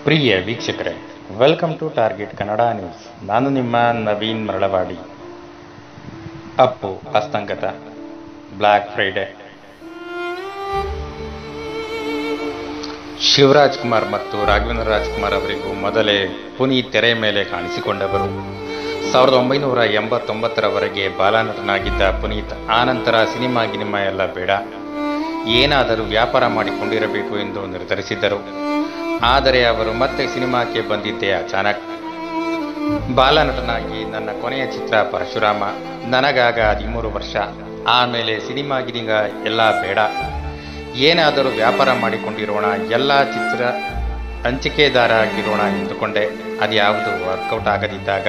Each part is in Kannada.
ಪ್ರಿಯ ವೀಕ್ಷಕರೇ welcome to target Kannada news ನಾನು ನಿಮ್ಮ ನವೀನ್ ಮರಳವಾಡಿ ಅಪ್ಪು ಅಸ್ತಂಗತ ಬ್ಲ್ಯಾಕ್ ಫ್ರೈಡೆ ಶಿವರಾಜ್ ಕುಮಾರ್ ಮತ್ತು ರಾಘವೇಂದ್ರ ರಾಜ್ಕುಮಾರ್ ಅವರಿಗೂ ಮೊದಲೇ ಪುನೀತ್ ತೆರೆ ಮೇಲೆ ಕಾಣಿಸಿಕೊಂಡವರು ಸಾವಿರದ ಒಂಬೈನೂರ ಎಂಬತ್ತೊಂಬತ್ತರವರೆಗೆ ಬಾಲನಟನಾಗಿದ್ದ ಪುನೀತ್ ಆನಂತರ ಸಿನಿಮಾ ಗಿನಿಮಾ ಎಲ್ಲ ಬೇಡ ಏನಾದರೂ ವ್ಯಾಪಾರ ಮಾಡಿಕೊಂಡಿರಬೇಕು ಎಂದು ನಿರ್ಧರಿಸಿದ್ದರು ಆದರೆ ಅವರು ಮತ್ತೆ ಸಿನಿಮಾಕ್ಕೆ ಬಂದಿದ್ದೇ ಅಚಾನಕ್ ಬಾಲನಟನಾಗಿ ನನ್ನ ಕೊನೆಯ ಚಿತ್ರ ಪರಶುರಾಮ ನನಗಾಗ ಹದಿಮೂರು ವರ್ಷ ಆಮೇಲೆ ಸಿನಿಮಾ ಗಿನಿಗ ಎಲ್ಲ ಬೇಡ ಏನಾದರೂ ವ್ಯಾಪಾರ ಮಾಡಿಕೊಂಡಿರೋಣ ಎಲ್ಲ ಚಿತ್ರ ಹಂಚಿಕೆದಾರ ಆಗಿರೋಣ ಎಂದುಕೊಂಡೆ ಅದ್ಯಾವುದು ವರ್ಕೌಟ್ ಆಗದಿದ್ದಾಗ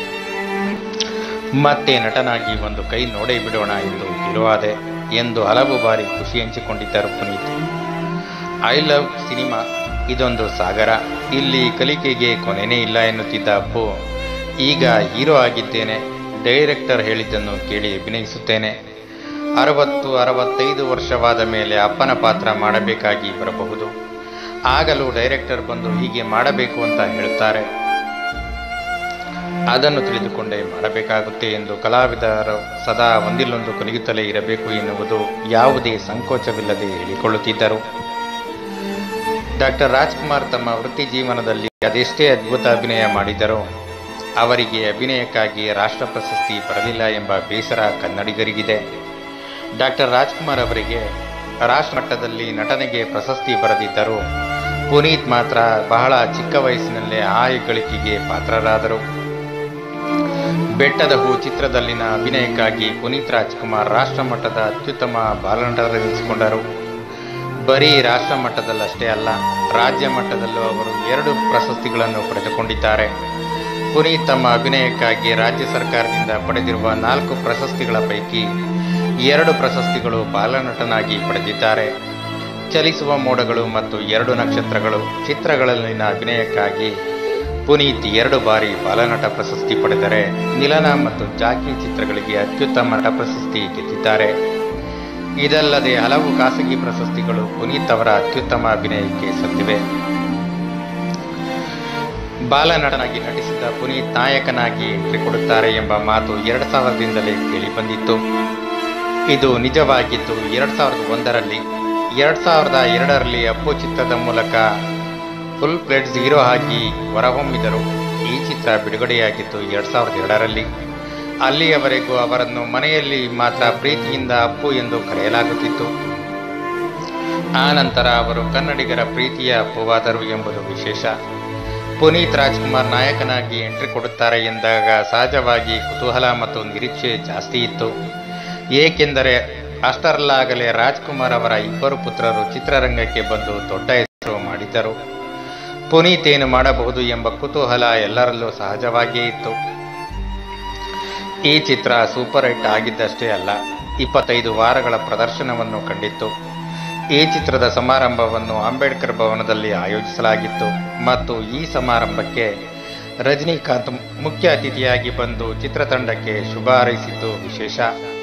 ಮತ್ತೆ ನಟನಾಗಿ ಒಂದು ಕೈ ನೋಡೇ ಬಿಡೋಣ ಎಂದು ಇರುವಾದೆ ಎಂದು ಹಲವು ಬಾರಿ ಖುಷಿ ಹಂಚಿಕೊಂಡಿದ್ದರು ಪುನೀತ್ ಐ ಲವ್ ಸಿನಿಮಾ ಇದೊಂದು ಸಾಗರ ಇಲ್ಲಿ ಕಲಿಕೆಗೆ ಕೊನೆನೇ ಇಲ್ಲ ಎನ್ನುತ್ತಿದ್ದ ಅಪ್ಪು ಈಗ ಹೀರೋ ಆಗಿದ್ದೇನೆ ಡೈರೆಕ್ಟರ್ ಹೇಳಿದ್ದನ್ನು ಕೇಳಿ ಅಭಿನಯಿಸುತ್ತೇನೆ ಅರವತ್ತು ಅರವತ್ತೈದು ವರ್ಷವಾದ ಮೇಲೆ ಅಪ್ಪನ ಪಾತ್ರ ಮಾಡಬೇಕಾಗಿ ಬರಬಹುದು ಆಗಲೂ ಡೈರೆಕ್ಟರ್ ಬಂದು ಹೀಗೆ ಮಾಡಬೇಕು ಅಂತ ಹೇಳುತ್ತಾರೆ ಅದನ್ನು ತಿಳಿದುಕೊಂಡೇ ಮಾಡಬೇಕಾಗುತ್ತೆ ಎಂದು ಕಲಾವಿದರು ಸದಾ ಒಂದಿಲ್ಲೊಂದು ಕೊನೆಯುತ್ತಲೇ ಇರಬೇಕು ಎನ್ನುವುದು ಯಾವುದೇ ಸಂಕೋಚವಿಲ್ಲದೆ ಹೇಳಿಕೊಳ್ಳುತ್ತಿದ್ದರು ಡಾಕ್ಟರ್ ರಾಜ್ಕುಮಾರ್ ತಮ್ಮ ವೃತ್ತಿ ಜೀವನದಲ್ಲಿ ಅದೆಷ್ಟೇ ಅದ್ಭುತ ಅಭಿನಯ ಮಾಡಿದರೋ ಅವರಿಗೆ ಅಭಿನಯಕ್ಕಾಗಿ ರಾಷ್ಟ್ರ ಪ್ರಶಸ್ತಿ ಬರಲಿಲ್ಲ ಎಂಬ ಬೇಸರ ಕನ್ನಡಿಗರಿಗಿದೆ ಡಾಕ್ಟರ್ ರಾಜ್ಕುಮಾರ್ ಅವರಿಗೆ ರಾಷ್ಟ್ರ ಮಟ್ಟದಲ್ಲಿ ನಟನೆಗೆ ಪ್ರಶಸ್ತಿ ಬರದಿದ್ದರೂ ಪುನೀತ್ ಮಾತ್ರ ಬಹಳ ಚಿಕ್ಕ ವಯಸ್ಸಿನಲ್ಲೇ ಆ ಹೆಗ್ಗಳಿಕೆಗೆ ಪಾತ್ರರಾದರು ಬೆಟ್ಟದ ಹೂ ಚಿತ್ರದಲ್ಲಿನ ಅಭಿನಯಕ್ಕಾಗಿ ಪುನೀತ್ ರಾಜ್ಕುಮಾರ್ ರಾಷ್ಟ್ರ ಮಟ್ಟದ ಅತ್ಯುತ್ತಮ ಬಾಲನಟರೆನಿಸಿಕೊಂಡರು ಬರೀ ರಾಷ್ಟ್ರ ಮಟ್ಟದಲ್ಲಷ್ಟೇ ಅಲ್ಲ ರಾಜ್ಯ ಮಟ್ಟದಲ್ಲೂ ಅವರು ಎರಡು ಪ್ರಶಸ್ತಿಗಳನ್ನು ಪಡೆದುಕೊಂಡಿದ್ದಾರೆ ಪುನೀತ್ ತಮ್ಮ ಅಭಿನಯಕ್ಕಾಗಿ ರಾಜ್ಯ ಸರ್ಕಾರದಿಂದ ಪಡೆದಿರುವ ನಾಲ್ಕು ಪ್ರಶಸ್ತಿಗಳ ಪೈಕಿ ಎರಡು ಪ್ರಶಸ್ತಿಗಳು ಬಾಲನಟನಾಗಿ ಪಡೆದಿದ್ದಾರೆ ಚಲಿಸುವ ಮೋಡಗಳು ಮತ್ತು ಎರಡು ನಕ್ಷತ್ರಗಳು ಚಿತ್ರಗಳಲ್ಲಿನ ಅಭಿನಯಕ್ಕಾಗಿ ಪುನೀತ್ ಎರಡು ಬಾರಿ ಬಾಲನಟ ಪ್ರಶಸ್ತಿ ಪಡೆದರೆ ನಿಲನ ಮತ್ತು ಜಾಕಿ ಚಿತ್ರಗಳಿಗೆ ಅತ್ಯುತ್ತಮ ನಟ ಪ್ರಶಸ್ತಿ ಗೆದ್ದಿದ್ದಾರೆ ಇದಲ್ಲದೆ ಹಲವು ಖಾಸಗಿ ಪ್ರಶಸ್ತಿಗಳು ಪುನೀತ್ ಅವರ ಅತ್ಯುತ್ತಮ ಅಭಿನಯಕ್ಕೆ ಸಂದಿವೆ ಬಾಲನಟನಾಗಿ ನಟಿಸಿದ ಪುನೀತ್ ನಾಯಕನಾಗಿ ಎಂಟ್ರಿ ಕೊಡುತ್ತಾರೆ ಎಂಬ ಮಾತು ಎರಡು ಸಾವಿರದಿಂದಲೇ ಕೇಳಿಬಂದಿತ್ತು ಇದು ನಿಜವಾಗಿದ್ದು ಎರಡು ಸಾವಿರದ ಒಂದರಲ್ಲಿ ಎರಡು ಸಾವಿರದ ಎರಡರಲ್ಲಿ ಅಪ್ಪು ಚಿತ್ರದ ಮೂಲಕ ಫುಲ್ ಪ್ಲೇಟ್ಸ್ ಹೀರೋ ಆಗಿ ಹೊರಹೊಮ್ಮಿದರು ಈ ಚಿತ್ರ ಬಿಡುಗಡೆಯಾಗಿದ್ದು ಎರಡು ಸಾವಿರದ ಎರಡರಲ್ಲಿ ಅಲ್ಲಿಯವರೆಗೂ ಅವರನ್ನು ಮನೆಯಲ್ಲಿ ಮಾತ್ರ ಪ್ರೀತಿಯಿಂದ ಅಪ್ಪು ಎಂದು ಕರೆಯಲಾಗುತ್ತಿತ್ತು ಆ ನಂತರ ಅವರು ಕನ್ನಡಿಗರ ಪ್ರೀತಿಯ ಅಪ್ಪುವಾದರು ಎಂಬುದು ವಿಶೇಷ ಪುನೀತ್ ರಾಜ್ಕುಮಾರ್ ನಾಯಕನಾಗಿ ಎಂಟ್ರಿ ಕೊಡುತ್ತಾರೆ ಎಂದಾಗ ಸಹಜವಾಗಿ ಕುತೂಹಲ ಮತ್ತು ನಿರೀಕ್ಷೆ ಜಾಸ್ತಿ ಇತ್ತು ಏಕೆಂದರೆ ಅಷ್ಟರಲ್ಲಾಗಲೇ ರಾಜ್ಕುಮಾರ್ ಅವರ ಇಬ್ಬರು ಪುತ್ರರು ಚಿತ್ರರಂಗಕ್ಕೆ ಬಂದು ದೊಡ್ಡ ಹೆಸರು ಮಾಡಿದ್ದರು ಪುನೀತ್ ಏನು ಮಾಡಬಹುದು ಎಂಬ ಕುತೂಹಲ ಎಲ್ಲರಲ್ಲೂ ಸಹಜವಾಗಿಯೇ ಇತ್ತು ಈ ಚಿತ್ರ ಸೂಪರ್ ಹಿಟ್ ಆಗಿದ್ದಷ್ಟೇ ಅಲ್ಲ ಇಪ್ಪತ್ತೈದು ವಾರಗಳ ಪ್ರದರ್ಶನವನ್ನು ಕಂಡಿತ್ತು ಈ ಚಿತ್ರದ ಸಮಾರಂಭವನ್ನು ಅಂಬೇಡ್ಕರ್ ಭವನದಲ್ಲಿ ಆಯೋಜಿಸಲಾಗಿತ್ತು ಮತ್ತು ಈ ಸಮಾರಂಭಕ್ಕೆ ರಜನಿಕಾಂತ್ ಮುಖ್ಯ ಅತಿಥಿಯಾಗಿ ಬಂದು ಚಿತ್ರತಂಡಕ್ಕೆ ಶುಭ ಹಾರೈಸಿದ್ದು ವಿಶೇಷ